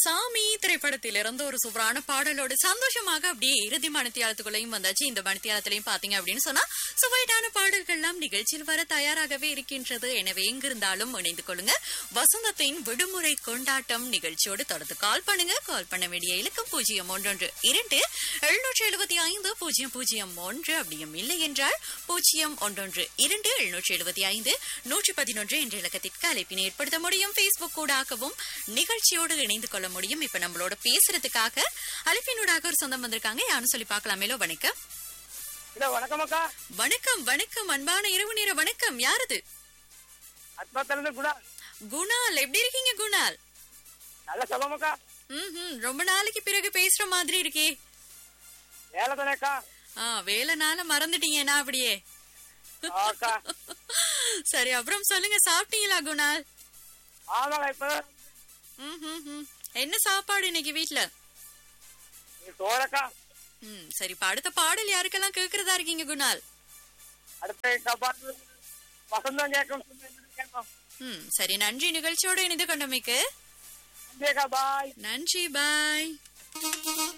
சாமி திரைப்படத்தில் இருந்து ஒரு சூப்பரான பாடலோடு சந்தோஷமாக அப்படியே இறுதி மணித்தியாலத்துக்குள்ளேயும் வந்தாச்சு இந்த மணித்தியாலத்திலையும் பாத்தீங்க அப்படின்னு சொன்னா சுவைட்டான பாடல்கள்லாம் நிகழ்ச்சியில் வர தயாராகவே இருக்கின்றது எனவே எங்கிருந்தாலும் இணைந்து கொள்ளுங்க வசந்தத்தின் விடுமுறை கொண்டாட்டம் நிகழ்ச்சியோடு தொடர்ந்து கால் பண்ணுங்க கால் பண்ண வேண்டிய இலக்கம் பூஜ்ஜியம் ஒன்றொன்று இரண்டு எழுநூற்றி எழுபத்தி ஐந்து பூஜ்ஜியம் பூஜ்ஜியம் ஒன்று அப்படியும் இல்லை என்றால் பூஜ்ஜியம் ஒன்றொன்று இரண்டு எழுநூற்றி எழுபத்தி ஐந்து நூற்றி பதினொன்று என்ற இலக்கத்திற்கு அழைப்பினை ஏற்படுத்த முடியும் பேஸ்புக் கூடாகவும் நிகழ்ச்சியோடு இணைந்து கொள்ள முடியும் இப்ப நம்மளோட பேசுறதுக்காக அழைப்பினூடாக ஒரு சொந்தம் வந்திருக்காங்க யாரும் சொல்லி பார்க்கலாமேலோ வணக்கம் இல்ல வணக்கம் அக்கா வணக்கம் வணக்கம் அன்பான இரவு நேர வணக்கம் யாரது அத்மாத்தில இருந்து குணா குணால் எப்படி இருக்கீங்க குணால் நல்ல சபம் அக்கா ம் ரொம்ப நாளைக்கு பிறகு பேசுற மாதிரி இருக்கே வேலை தானே அக்கா ஆ வேலைனால மறந்துட்டீங்க நான் அப்படியே ஆ, அக்கா சரி அப்புறம் சொல்லுங்க சாப்பிட்டீங்களா குணால் ஆமாக்கா இப்ப ம், ம், ம். என்ன சாப்பாடு இன்னைக்கு வீட்ல நீ சோறக்கா ம் சரி இப்ப அடுத்த பாடல் யாருக்கெல்லாம் கேக்குறதா இருக்கீங்க குணால் அடுத்த கபாட்டு வசந்தம் கேட்கும் கேட்கும் ம் சரி நன்றி நிகழ்ச்சியோட இணைந்து கொண்டமைக்கு பாய் நன்றி பாய்